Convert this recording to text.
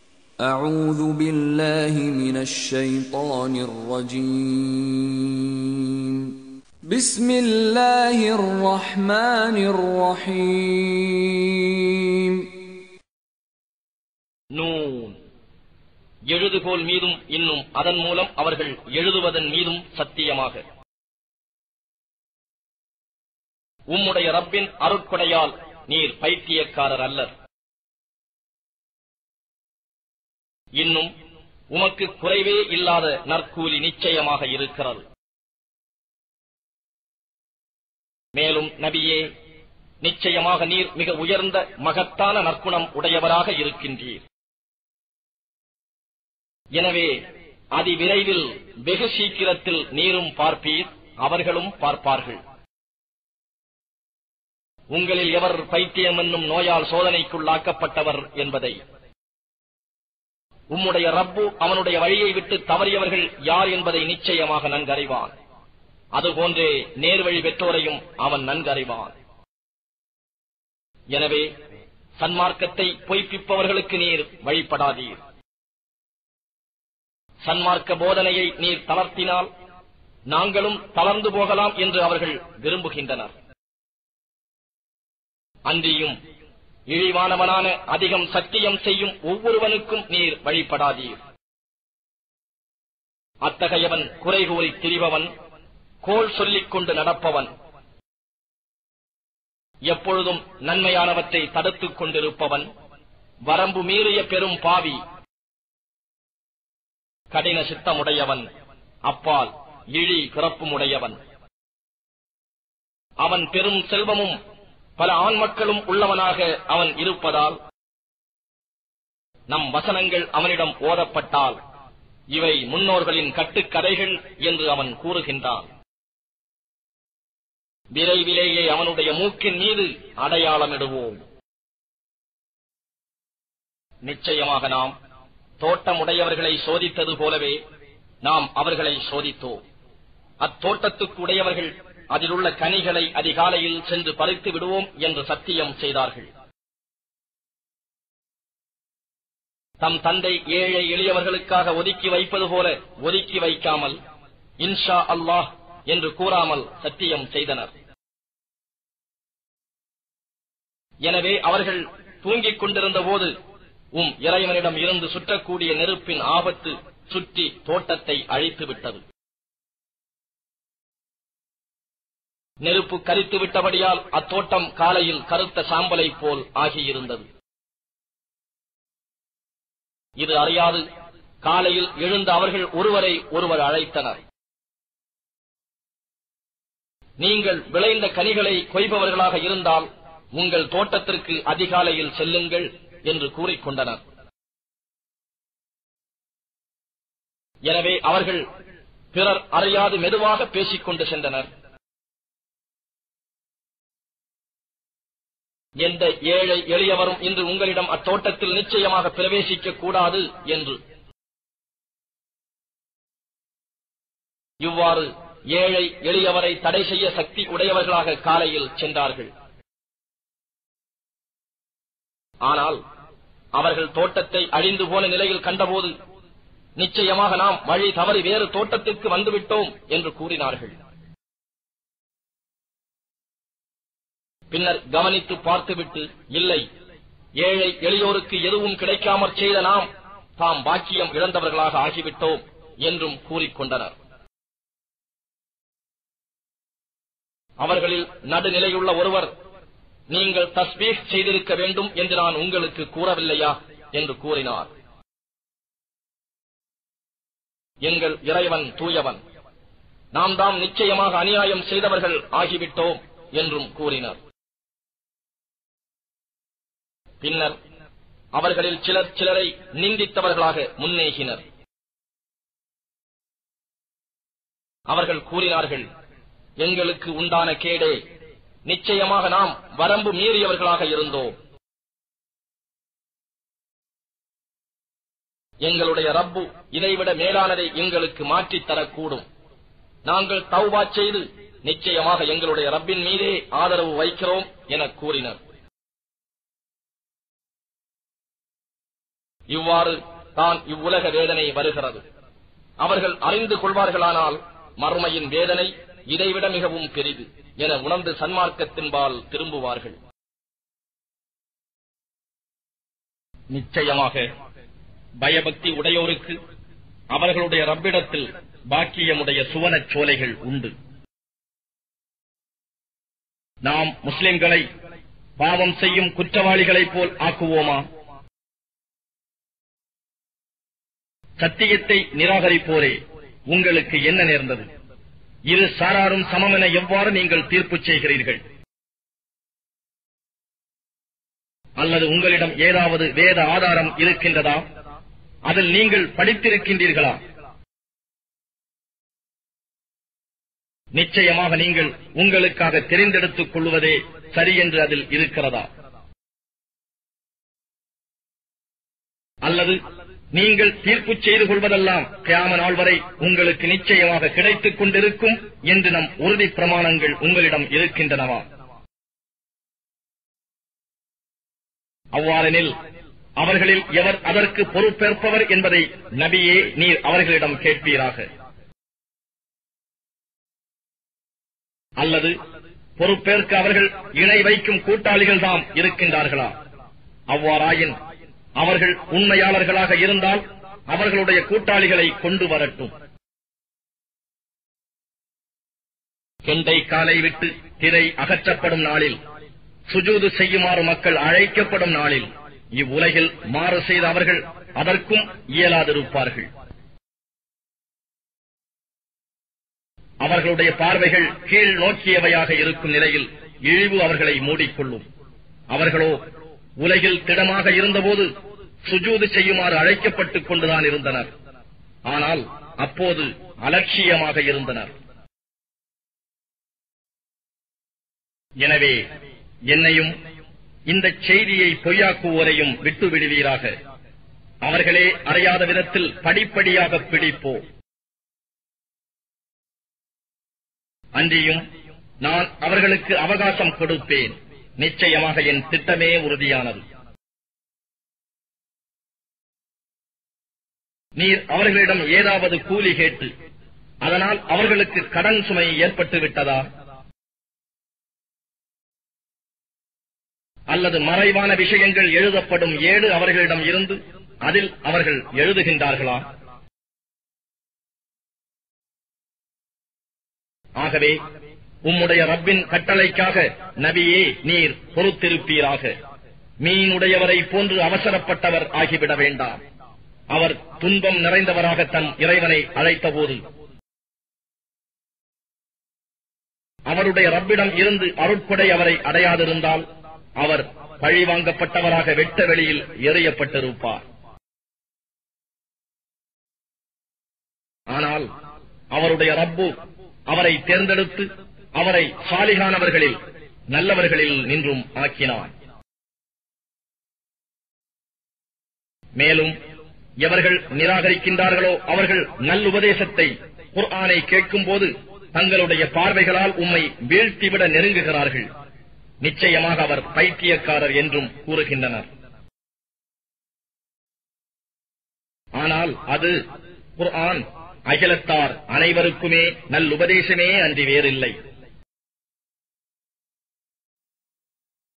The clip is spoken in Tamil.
أعوذ بالله من الشيطان الرجيم بسم الله الرحمن الرحيم நூன் எழுதுகோல் மீதும் இன்னும் அதன் மூலம் அவர்கள் எழுதுவதன் மீதும் சத்தியமாக உம்முடைய ரப்பின் அருட்கொடையால் நீர் பைத்தியக்காரர் அல்லர் இன்னும் உமக்கு குறைவே இல்லாத நற்கூலி நிச்சயமாக இருக்கிறது மேலும் நபியே நிச்சயமாக நீர் மிக உயர்ந்த மகத்தான நற்குணம் உடையவராக இருக்கின்றீர் எனவே அதிவிரைவில் வெகு சீக்கிரத்தில் நீரும் பார்ப்பீர் அவர்களும் பார்ப்பார்கள் உங்களில் எவர் பைத்தியம் என்னும் நோயால் சோதனைக்குள்ளாக்கப்பட்டவர் என்பதை உம்முடைய ரப்பு அவனுடைய வழியை விட்டு தவறியவர்கள் யார் என்பதை நிச்சயமாக நன்கறிவான் அதுபோன்றே நேர்வழி பெற்றோரையும் அவன் நன்கறிவான் எனவே சன்மார்க்கத்தை பொய்ப்பிப்பவர்களுக்கு நீர் வழிபடாதீர் சன்மார்க்க போதனையை நீர் தளர்த்தினால் நாங்களும் தளர்ந்து போகலாம் என்று அவர்கள் விரும்புகின்றனர் அன்றியும் இழிவானவனான அதிகம் சத்தியம் செய்யும் ஒவ்வொருவனுக்கும் நீர் வழிபடாதீர் அத்தகையவன் குறை கூறி திரிபவன் கோல் சொல்லிக் கொண்டு நடப்பவன் எப்பொழுதும் நன்மையானவற்றை தடுத்துக் கொண்டிருப்பவன் வரம்பு மீறிய பெரும் பாவி கடின சித்தமுடையவன் அப்பால் இழி பிறப்புமுடையவன் அவன் பெரும் செல்வமும் பல ஆண் மக்களும் உள்ளவனாக அவன் இருப்பதால் நம் வசனங்கள் அவனிடம் ஓதப்பட்டால் இவை முன்னோர்களின் கட்டுக்கதைகள் என்று அவன் கூறுகின்றான் விரைவிலேயே அவனுடைய மூக்கின் மீது அடையாளமிடுவோம் நிச்சயமாக நாம் தோட்டமுடையவர்களை சோதித்தது போலவே நாம் அவர்களை சோதித்தோம் அத்தோட்டத்துக்கு உடையவர்கள் அதிலுள்ள கனிகளை அதிகாலையில் சென்று பறித்து விடுவோம் என்று சத்தியம் செய்தார்கள் தம் தந்தை ஏழை எளியவர்களுக்காக ஒதுக்கி வைப்பது போல ஒதுக்கி வைக்காமல் இன்ஷா அல்லாஹ் என்று கூறாமல் சத்தியம் செய்தனர் எனவே அவர்கள் தூங்கிக் கொண்டிருந்த போது உம் இறைவனிடம் இருந்து சுற்றக்கூடிய நெருப்பின் ஆபத்து சுற்றி தோட்டத்தை அழித்து விட்டது நெருப்பு கரித்து விட்டபடியால் அத்தோட்டம் காலையில் கருத்த சாம்பலை போல் ஆகியிருந்தது இது அறியாது காலையில் எழுந்த அவர்கள் ஒருவரை ஒருவர் அழைத்தனர் நீங்கள் விளைந்த கனிகளை கொய்பவர்களாக இருந்தால் உங்கள் தோட்டத்திற்கு அதிகாலையில் செல்லுங்கள் என்று கூறிக்கொண்டனர் எனவே அவர்கள் பிறர் அறியாது மெதுவாக பேசிக் கொண்டு சென்றனர் எந்த ஏழை எளியவரும் இன்று உங்களிடம் அத்தோட்டத்தில் நிச்சயமாக பிரவேசிக்க கூடாது என்று இவ்வாறு ஏழை எளியவரை தடை செய்ய சக்தி உடையவர்களாக காலையில் சென்றார்கள் ஆனால் அவர்கள் தோட்டத்தை அழிந்து போன நிலையில் கண்டபோது நிச்சயமாக நாம் வழி தவறி வேறு தோட்டத்திற்கு வந்துவிட்டோம் என்று கூறினார்கள் பின்னர் கவனித்து பார்த்துவிட்டு இல்லை ஏழை எளியோருக்கு எதுவும் கிடைக்காமற் செய்த நாம் தாம் பாக்கியம் இழந்தவர்களாக ஆகிவிட்டோம் என்றும் கூறிக்கொண்டனர் அவர்களில் நடுநிலையுள்ள ஒருவர் நீங்கள் தஸ்பீக் செய்திருக்க வேண்டும் என்று நான் உங்களுக்கு கூறவில்லையா என்று கூறினார் எங்கள் இறைவன் தூயவன் நாம் தாம் நிச்சயமாக அநியாயம் செய்தவர்கள் ஆகிவிட்டோம் என்றும் கூறினர் பின்னர் அவர்களில் சிலர் சிலரை நிந்தித்தவர்களாக முன்னேகினர் அவர்கள் கூறினார்கள் எங்களுக்கு உண்டான கேடே நிச்சயமாக நாம் வரம்பு மீறியவர்களாக இருந்தோம் எங்களுடைய ரப்பு இதைவிட மேலானதை எங்களுக்கு மாற்றித் தரக்கூடும் நாங்கள் தௌபா செய்து நிச்சயமாக எங்களுடைய ரப்பின் மீதே ஆதரவு வைக்கிறோம் என கூறினர் இவ்வாறு தான் இவ்வுலக வேதனை வருகிறது அவர்கள் அறிந்து கொள்வார்களானால் மறுமையின் வேதனை இதைவிட மிகவும் பெரிது என உணர்ந்து சன்மார்க்கத்தின்பால் திரும்புவார்கள் நிச்சயமாக பயபக்தி உடையோருக்கு அவர்களுடைய ரப்பிடத்தில் பாக்கியமுடைய சுவனச் சோலைகள் உண்டு நாம் முஸ்லிம்களை பாவம் செய்யும் குற்றவாளிகளைப் போல் ஆக்குவோமா சத்தியத்தை நிராகரிப்போரே உங்களுக்கு என்ன நேர்ந்தது இரு சாராரும் சமமென எவ்வாறு நீங்கள் தீர்ப்பு செய்கிறீர்கள் அல்லது உங்களிடம் ஏதாவது வேத ஆதாரம் இருக்கின்றதா அதில் நீங்கள் படித்திருக்கின்றீர்களா நிச்சயமாக நீங்கள் உங்களுக்காக தெரிந்தெடுத்துக் கொள்வதே சரி என்று அதில் இருக்கிறதா அல்லது நீங்கள் தீர்ப்பு செய்து கொள்வதெல்லாம் கியாம நாள் வரை உங்களுக்கு நிச்சயமாக கிடைத்துக் கொண்டிருக்கும் என்று நம் உறுதி பிரமாணங்கள் உங்களிடம் இருக்கின்றனவா அவ்வாறெனில் அவர்களில் எவர் அதற்கு பொறுப்பேற்பவர் என்பதை நபியே நீர் அவர்களிடம் கேட்பீராக அல்லது பொறுப்பேற்க அவர்கள் இணை வைக்கும் கூட்டாளிகள் தாம் இருக்கின்றார்களா அவ்வாறாயின் அவர்கள் உண்மையாளர்களாக இருந்தால் அவர்களுடைய கூட்டாளிகளை கொண்டு வரட்டும் கெண்டை காலை விட்டு திரை அகற்றப்படும் நாளில் சுஜூது செய்யுமாறு மக்கள் அழைக்கப்படும் நாளில் இவ்வுலகில் மாறு செய்த அவர்கள் அதற்கும் இயலாதிருப்பார்கள் அவர்களுடைய பார்வைகள் கீழ் நோக்கியவையாக இருக்கும் நிலையில் இழிவு அவர்களை மூடிக்கொள்ளும் அவர்களோ உலகில் திடமாக இருந்தபோது சுஜூது செய்யுமாறு அழைக்கப்பட்டுக் கொண்டுதான் இருந்தனர் ஆனால் அப்போது அலட்சியமாக இருந்தனர் எனவே என்னையும் இந்த செய்தியை பொய்யாக்குவோரையும் விட்டு விடுவீராக அவர்களே அறியாத விதத்தில் படிப்படியாக பிடிப்போ அன்றியும் நான் அவர்களுக்கு அவகாசம் கொடுப்பேன் நிச்சயமாக என் திட்டமே உறுதியானது நீர் அவர்களிடம் ஏதாவது கூலி கேட்டு அதனால் அவர்களுக்கு கடன் சுமை ஏற்பட்டு விட்டதா அல்லது மறைவான விஷயங்கள் எழுதப்படும் ஏடு அவர்களிடம் இருந்து அதில் அவர்கள் எழுதுகின்றார்களா ஆகவே உம்முடைய ரப்பின் கட்டளைக்காக நபியே நீர் பொறுத்திருப்பீராக மீனுடையவரை போன்று அவசரப்பட்டவர் ஆகிவிட வேண்டாம் அவர் துன்பம் நிறைந்தவராக தன் இறைவனை அழைத்தபோது அவருடைய ரப்பிடம் இருந்து அருட்கொடை அவரை அடையாதிருந்தால் அவர் பழிவாங்கப்பட்டவராக வெட்ட வெளியில் எறியப்பட்டிருப்பார் ஆனால் அவருடைய ரப்பு அவரை தேர்ந்தெடுத்து அவரை சாலிகானவர்களில் நல்லவர்களில் நின்றும் ஆக்கினார் மேலும் எவர்கள் நிராகரிக்கின்றார்களோ அவர்கள் நல்லுபதேசத்தை குர்ஆனை கேட்கும்போது தங்களுடைய பார்வைகளால் உம்மை வீழ்த்திவிட நெருங்குகிறார்கள் நிச்சயமாக அவர் பைத்தியக்காரர் என்றும் கூறுகின்றனர் ஆனால் அது குர்ஆன் அகிலத்தார் அனைவருக்குமே நல்லுபதேசமே அன்றி வேறில்லை